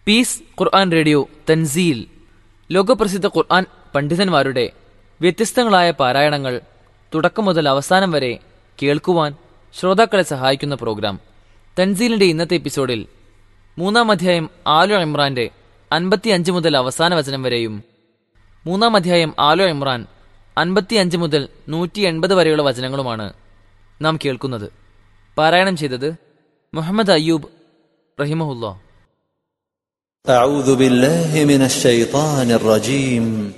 piece ഖുർആൻ radio തൻസീൽ ലോകപ്രസിദ്ധ ഖുർആൻ പണ്ഡിതന്മാരുടെ വ്യത്യസ്തങ്ങളായ പാരായണങ്ങൾ തുടക്കം മുതൽ അവസാനം വരെ കേൾക്കുവാൻ ശ്രോതാക്കളെ സഹായിക്കുന്ന പ്രോഗ്രാം തൻസീലിന്റെ ഇന്നത്തെ എപ്പിസോഡിൽ മൂന്നാം അധ്യായം ആലു ഇമ്രാന്റെ അൻപത്തിയഞ്ച് മുതൽ അവസാന വചനം വരെയും മൂന്നാം അധ്യായം ആലോ ഇമ്രാൻ അൻപത്തിയഞ്ച് മുതൽ നൂറ്റി എൺപത് വരെയുള്ള വചനങ്ങളുമാണ് നാം കേൾക്കുന്നത് പാരായണം ചെയ്തത് മുഹമ്മദ് അയ്യൂബ് റഹിമഹുല്ല أعوذ بالله من الشيطان الرجيم